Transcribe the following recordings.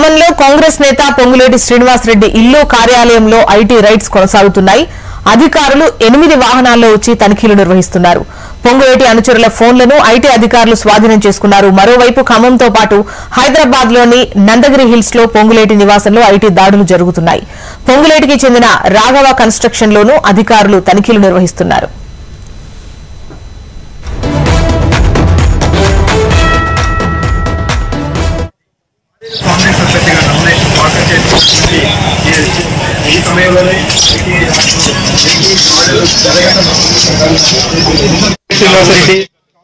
ఖమ్మంలో కాంగ్రెస్ నేత పొంగులేటి శ్రీనివాసరెడ్డి ఇల్లు కార్యాలయంలో ఐటీ రైడ్స్ కొనసాగుతున్నాయి అధికారులు ఎనిమిది వాహనాల్లో వచ్చి తనిఖీలు నిర్వహిస్తున్నారు పొంగులేటి అనుచరుల ఫోన్లను ఐటీ అధికారులు స్వాధీనం చేసుకున్నారు మరోవైపు ఖమ్మంతో పాటు హైదరాబాద్ లోని నందగిరి హిల్స్ లో పొంగులేటి నివాసంలో ఐటీ దాడులు జరుగుతున్నాయి పొంగులేటికి చెందిన రాఘవ కన్స్ట్రక్షన్ లోనూ అధికారులు తనిఖీలు నిర్వహిస్తున్నారు కాంగ్రెస్ అభ్యర్థిగా నామినేషన్ దాఖలు చేసి ఈ- ఈ సమయంలోనే శ్రీనివాసరెడ్డి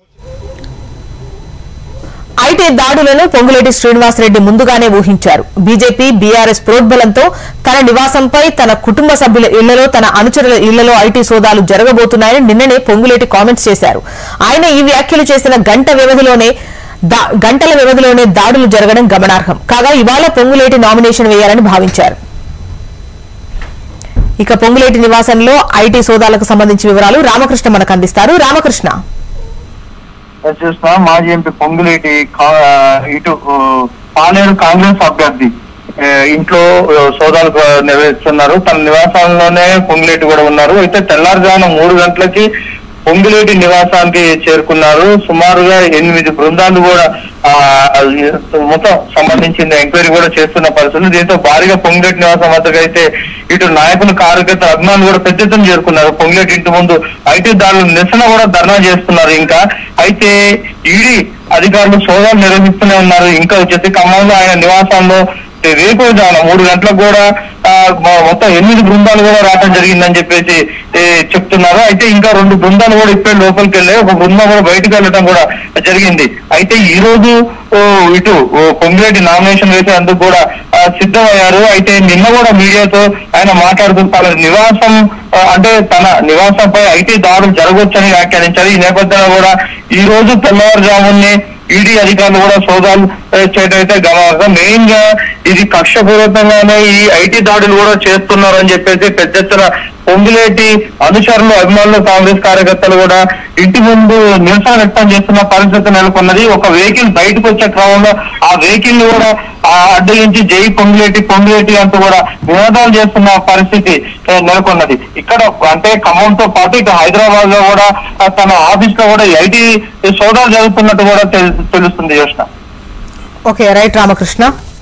ఐటీ దాడులను పొంగులేటి శ్రీనివాసరెడ్డి ముందుగానే ఊహించారు బీజేపీ బీఆర్ఎస్ ప్రోద్బలంతో తన నివాసంపై తన కుటుంబ సభ్యుల ఇళ్లలో తన అనుచరుల ఇళ్లలో ఐటీ సోదాలు జరగబోతున్నాయని నిన్ననే పొంగులేటి కామెంట్స్ చేశారు ఆయన ఈ వ్యాఖ్యలు చేసిన గంట వ్యవధిలోనే దా- గంటల వ్యవధిలోనే దాడులు జరగడం గమనార్హం కాగా ఇవాళ పొంగులేటి నామినేషన్ వేయాలని భావించారు ఇక పొంగులేటి నివాసంలో ఐటీ సోదాలకు సంబంధించిన వివరాలు రామకృష్ణ మనకు అందిస్తారు రామకృష్ణ చూసిన మాజీ ఎంపీ పొంగులేటి కా- ఇటు ఆ, పాలేరు కాంగ్రెస్ అభ్యర్థి ఆ, ఇంట్లో ఆ, సోదాలు ఆ, నిర్వహిస్తున్నారు తన నివాసంలోనే పొంగులేటి కూడా ఉన్నారు అయితే తెల్లారుజామున మూడు గంటలకి పొంగులేటి నివాసానికి చేరుకున్నారు సుమారుగా ఎనిమిది బృందాలు కూడా ఆ, అది మొత్తం సంబంధించిన ఎంక్వైరీ కూడా చేస్తున్న పరిస్థితులు దీంతో భారీగా పొంగులేటి నివాసం వద్దకు అయితే ఇటు నాయకులు కార్యకర్త అభిమానులు కూడా పెద్ద ఎత్తున చేరుకున్నారు పొంగులేటి ఇంటి ముందు ఐటీ దాడులు నిరసన కూడా ధర్నా చేస్తున్నారు ఇంకా అయితే ఈడీ అధికారులు సోదాలు నిర్వహిస్తూనే ఉన్నారు ఇంకా వచ్చేసి ఖమ్మంలో ఆయన నివాసంలో రేపు జామున మూడు గంటలకు కూడా ఆ, మ- మొత్తం ఎనిమిది బృందాలు కూడా రావడం జరిగిందని చెప్పేసి ఏ, చెప్తున్నారు అయితే ఇంకా రెండు బృందాలు కూడా ఇప్పుడే లోపలికి వెళ్ళాయి ఒక బృందం కూడా బయటకు వెళ్ళడం కూడా జరిగింది అయితే ఈ రోజు ఓ, ఇటు ఓ, పొంగిరెడ్డి నామినేషన్ వేసేందుకు కూడా ఆ, సిద్ధమయ్యారు అయితే నిన్న కూడా మీడియాతో ఆయన మాట్లాడుతూ తన నివాసం ఆ, అంటే తన నివాసంపై ఐటీ దాడులు జరగవచ్చని వ్యాఖ్యానించారు ఈ నేపథ్యంలో కూడా ఈ రోజు తెల్లవారుజామునే ఈడీ అధికారులు కూడా సోదాలు ఆ, చేయడం అయితే గమనార్హం మెయిన్ గా ఇది కక్షపూర్వకంగానే ఈ ఐటీ దాడులు కూడా చేస్తున్నారు అని చెప్పేసి పెద్ద ఎత్తున పొంగులేటి అనుచరులు అభిమానులు కాంగ్రెస్ కార్యకర్తలు కూడా ఇంటి ముందు నిరసన వ్యక్తం చేస్తున్న పరిస్థితి నెలకొన్నది ఒక వెహికల్ బయటకు వచ్చే క్రమంలో ఆ వెహికల్ ని కూడా ఆ అడ్డగించి జై పొంగులేటి పొంగులేటి అంటూ కూడా నినాదాలు చేస్తున్న పరిస్థితి ఆ, నెలకొన్నది ఇక్కడ అంటే ఖమ్మంతో పాటు ఇటు హైదరాబాద్ లో కూడా ఆ, తన ఆఫీస్ లో కూడా ఐటీ సోదాలు జరుగుతున్నట్టు కూడా తెలు- తెలుస్తుంది యోచన ఓకే రైట్ రామకృష్ణ